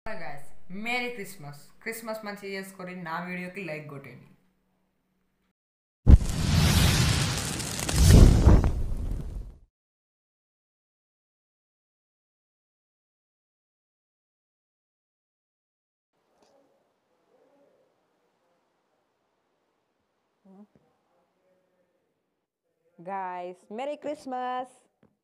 Guys merry Christmas Christmas మంచిగా చేసుకొని నా వీడియోకి లైక్ కొట్టండి గాయస్ మెరీ క్రిస్మస్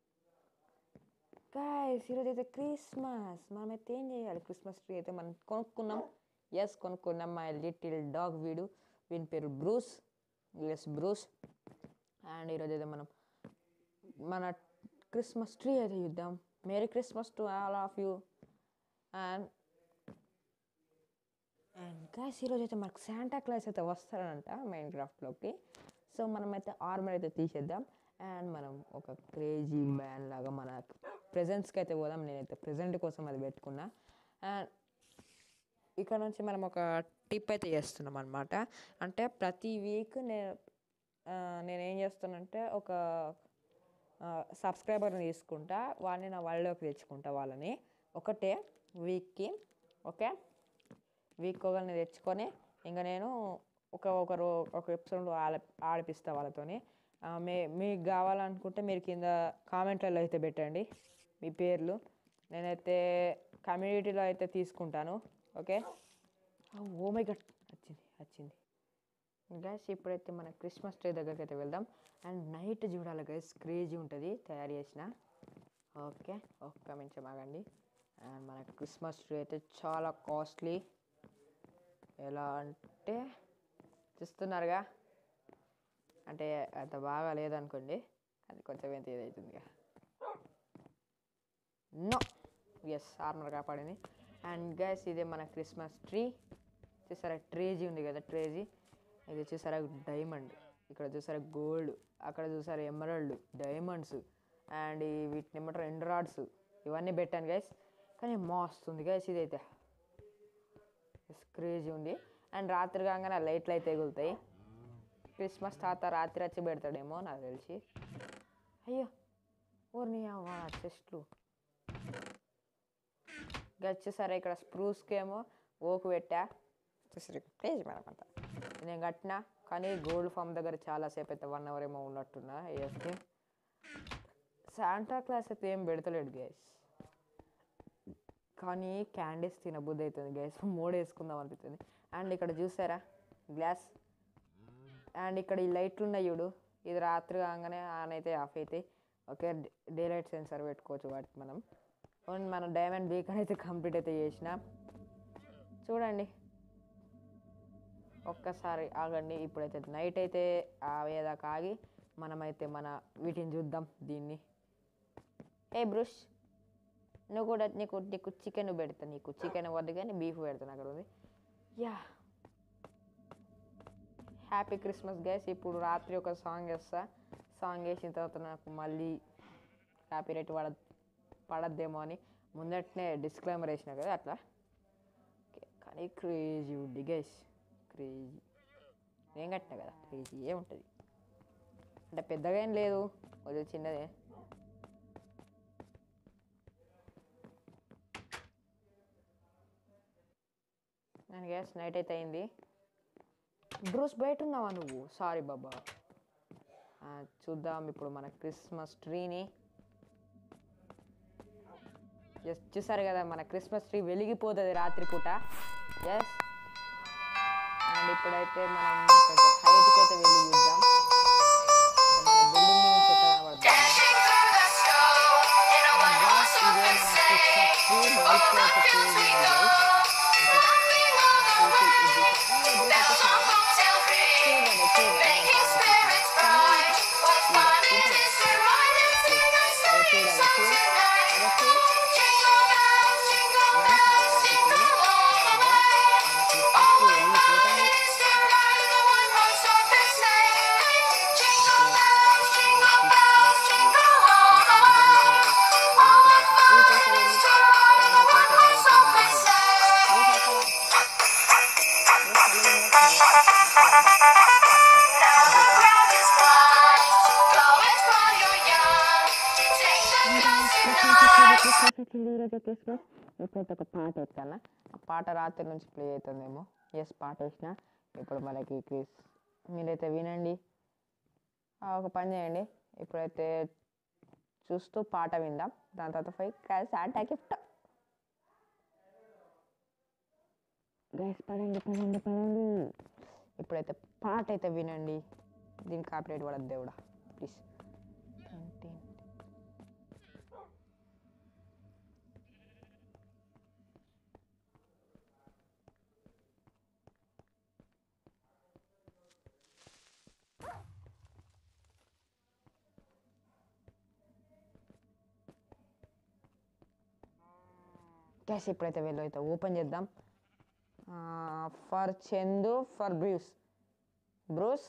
గాయస్ ఈరోజు అయితే క్రిస్మస్ మనమైతే ఏం చేయాలి క్రిస్మస్ ట్రీ అయితే మనం కొనుక్కున్నాం ఎస్ కొనుక్కున్నాం మై లిటిల్ డాగ్ వీడు వీని పేరు బ్రూస్ ఎస్ బ్రూస్ అండ్ ఈరోజు అయితే మనం మన క్రిస్మస్ ట్రీ అయితే చూద్దాం merry Christmas to all of you and and guys ఈరోజు అయితే మనకు శాంటా క్లాస్ అయితే వస్తాడంట మైండ్ క్రాఫ్ట్లోకి సో మనమైతే ఆర్మర్ అయితే తీసేద్దాం అండ్ మనం ఒక క్రేజీ మ్యాన్ లాగా మన ప్రెజెంట్స్కి అయితే పోదాం నేనైతే ప్రెజెంట్ కోసం అది పెట్టుకున్నా అండ్ ఇక్కడ నుంచి మనం ఒక టిప్ అయితే చేస్తున్నాం అనమాట అంటే ప్రతి వీక్ నేను ఆ, నేనేం చేస్తానంటే ఒక సబ్స్క్రైబర్ని తీసుకుంటా వాళ్ళని నా వాళ్ళలోకి తెచ్చుకుంటా వాళ్ళని ఒకటే వీక్కి ఓకే వీక్ ఒకరిని తెచ్చుకొని ఇంకా నేను ఒక ఒక రో ఒక ఎపిసోడ్ ఆడ ఆడిపిస్తా వాళ్ళతోని ఆ, మే మీకు కావాలనుకుంటే మీరు కింద కామెంట్లలో అయితే పెట్టండి మీ పేర్లు నేనైతే కమ్యూనిటీలో అయితే తీసుకుంటాను ఓకే ఓ మై గడ్ వచ్చింది వచ్చింది గైస్ ఇప్పుడైతే మన క్రిస్మస్ ట్రీ దగ్గరికి అయితే వెళ్దాం అండ్ నైట్ చూడాలి గైస్ క్రేజీ ఉంటుంది తయారు చేసిన ఓకే ఒక్క నిమిషం ఆగండి అండ్ మన క్రిస్మస్ ట్రీ అయితే చాలా కాస్ట్లీ ఎలా అంటే చూస్తున్నారుగా అంటే అంత బాగా లేదనుకోండి అది కొంచెం ఎంత ఇదవుతుందిగా నో ఎస్ ఆర్మర్ కాపాడింది అండ్ గైస్ ఇదే మన క్రిస్మస్ ట్రీ చూసారా ట్రేజీ ఉంది కదా ట్రేజీ ఇది చూసారా డైమండ్ ఇక్కడ చూసారా గోల్డ్ అక్కడ చూసారా ఎమరల్డ్ డైమండ్స్ అండ్ ఈ వీటిని ఏమంటారు ఎండ్రాయిడ్స్ ఇవన్నీ పెట్టాను గైస్ కానీ మస్తుంది గైస్ ఇదైతే క్రేజీ ఉంది అండ్ రాత్రి కాగానే ఆ లైట్లు అయితే ఎగులుతాయి క్రిస్మస్ తాత రాత్రి వచ్చి పెడతాడేమో నాకు తెలిసి అయ్యో ఓర్ని అవ్వ చెస్ట్లు గచ్చేసరే ఇక్కడ స్ప్రూస్కి ఏమో ఓకు పెట్టా చూసారు ప్లేజ్ మేడం నేను కట్టినా కానీ గోల్డ్ ఫామ్ దగ్గర చాలాసేపు అయితే వన్ అవర్ ఏమో ఉన్నట్టున్నా వేస్తే శాంటా క్లాస్ అయితే ఏం పెడతలేడు గైస్ కానీ క్యాండీస్ తినబుద్ధి అవుతుంది గ్యాస్ మోడ్ వేసుకుందాం అనిపిస్తుంది అండ్ ఇక్కడ చూసారా గ్లాస్ అండ్ ఇక్కడ ఈ లైట్లు ఉన్నాయి చూడు ఇది రాత్రి కాగానే ఆన్ అయితే ఆఫ్ అయితే ఓకే డే లైట్ సెన్సార్ పెట్టుకోవచ్చు వాటికి మనం అండ్ మన డైమండ్ బీకన్ అయితే కంప్లీట్ అయితే చేసిన చూడండి ఒక్కసారి ఆగండి ఇప్పుడైతే నైట్ అయితే ఆవేదాకా ఆగి మనమైతే మన వీటిని చూద్దాం దీన్ని ఏ బ్రూష్ నువ్వు కూడా నీకు నీకు చికెన్ పెడతా నీకు చికెన్ వద్దు కానీ బీఫ్ పెడతాను అక్కడ ఉంది యా హ్యాపీ క్రిస్మస్ గైస్ ఇప్పుడు రాత్రి ఒక సాంగ్ వేస్తా సాంగ్ వేసిన తర్వాత నాకు మళ్ళీ హ్యాపీ రేట్ పడ పడద్దేమో అని ముందటనే డిస్క్లైమర్ వేసిన కదా అట్లా Okay, కానీ క్రేజీ ఉంది గైస్ క్రేజీ నేను కట్టినా కదా క్రేజీ ఏముంటుంది అంటే పెద్దగా ఏం లేదు కొంచెం చిన్నదే నేను గ్యాస్ నైట్ అయితే అయింది బ్రూస్ బయట ఉన్నావా నువ్వు సారీ బాబా ఆ, చూద్దాం ఇప్పుడు మన క్రిస్మస్ ట్రీని ఎస్ చూసారు కదా మన క్రిస్మస్ ట్రీ వెలిగిపోతుంది రాత్రిపూట ఎస్ అండ్ ఇప్పుడైతే మనం కొంచెం హైట్కి అయితే వెళ్ళి చూద్దాం అంటే మన బిల్డింగ్ నుంచి ఎక్కడ కనబడుతుంది ఇదే మన క్రిస్మస్ ట్రీ నైట్లో అయితే crazy ఉంది guys. ఇప్పుడైతే ఒక పాట ఎత్తాను ఆ పాట రాత్రి నుంచి ప్లే అవుతుందేమో ఎస్ పాట వేసిన ఇప్పుడు మనకి క్రిస్ మీరైతే వినండి ఆ, ఒక పని చేయండి ఇప్పుడైతే చూస్తూ పాట విందాం దాని తర్వాత పోయి శాంటా గిఫ్ట్ గైస్ పడండి పడండి పడండి ఇప్పుడైతే పాట అయితే వినండి దీనికి కాపీరైట్ పడద్దు దేవుడా ప్లీజ్ గ్యాస్ ఇప్పుడైతే వెళ్ళి అయితే ఓపెన్ చేద్దాం for Chandu for Bruce Bruce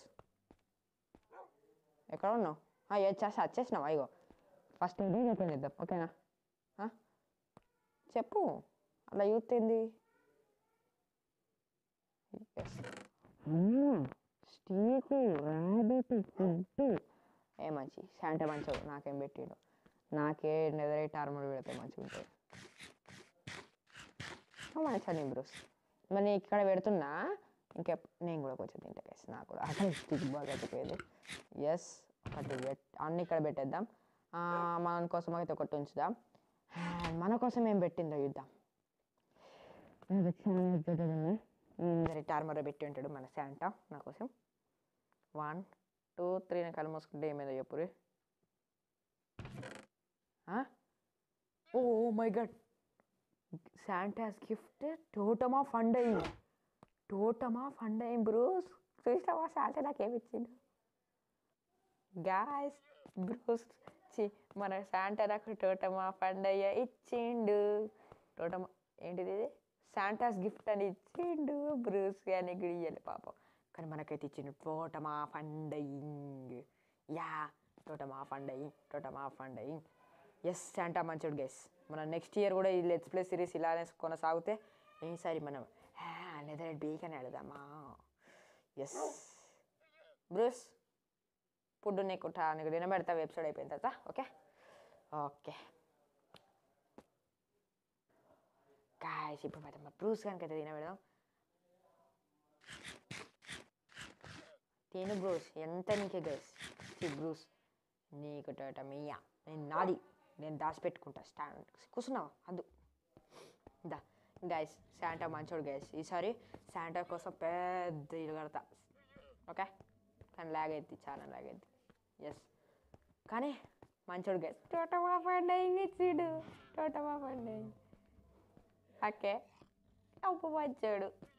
ఎక్కడ ఉన్నావు వచ్చేసి వచ్చేసినావా ఇగో ఫస్ట్ ఇదే ఓపెన్ చేద్దాం ఓకేనా ఆ? చెప్పు అలా యూత్ ఏంది స్టీకు రాబెట్ ఫుడ్ ఏ మంచి శాంట మంచోడు నాకేం పెట్టిండు నాకే నెదరైట్ ఆర్మర్ పెడితే మంచిగా ఉంటుంది మంచిగా బ్రూస్ మరి నేను ఇక్కడ పెడుతున్నా ఇంకే నేను కూడా కొంచెం తింటా గైస్ నాకు కూడా అక్కడ స్టిక్ బాగా అయిపోయేది ఎస్ ఒకటి పెట్ అన్ని ఇక్కడ పెట్టేద్దాం ఆ, మన కోసం అయితే ఒకటి ఉంచుదాం And మన కోసం ఏం పెట్టిందో చూద్దాం టార్మర్ పెట్టి ఉంటాడు మన శాంటా నా కోసం వన్ టూ త్రీ నేను కళ్ళు మూసుకుంటే ఏమైందో చెప్పురి oh my god Santa's gift totem of undying totem of undying Bruce చూసినావా శాంటా నాకేమి ఇచ్చిండు గాయస్ బ్రూస్ చి మన శాంటా నాకు టోటమ్ ఆఫ్ అండయ్య ఇచ్చిండు టోటమ్ ఏంటిది ఇది శాంటాస్ గిఫ్ట్ అని ఇచ్చిండు బ్రూస్ అని కూడా ఇయ్యాలి పాపం కానీ మనకైతే ఇచ్చిండు totem of undying yeah totem of undying totem of undying yes Santa మంచోడు గెస్ మన నెక్స్ట్ ఇయర్ కూడా ఈ లెట్స్ ప్లే సిరీస్ ఇలానే కొనసాగితే ఈసారి మనం లెదర్ బీక్ అని అడుగుదామా ఎస్ బ్రూస్ ఫుడ్ నీకు టా- నీకు తినబెడతా వెబ్సైట్ అయిపోయిన తర్వాత ఓకే ఓకే కాయస్ ఇప్పుడు మరి మా బ్రూస్ కనుక అయితే తినబెడదాం తిను బ్రూస్ ఎంత నీకే గైస్ బ్రూస్ నీకు టోట మీయా నేను నాది నేను దాచిపెట్టుకుంటా స్టాండ్ కూర్చున్నావా అద్దు దా గైస్ శాంటా మంచోడు గైస్ ఈసారి శాంటా కోసం పెద్ద ఇల్లు కడతా ఓకే కానీ లాగ్ అవుతుంది చాలా లాగ్ అవుతుంది ఎస్ కానీ మంచోడు గైస్ టోటమా పండయింగ్ ఇచ్చిడు టోటమా పండయింగ్ ఓకే అప్పు మంచోడు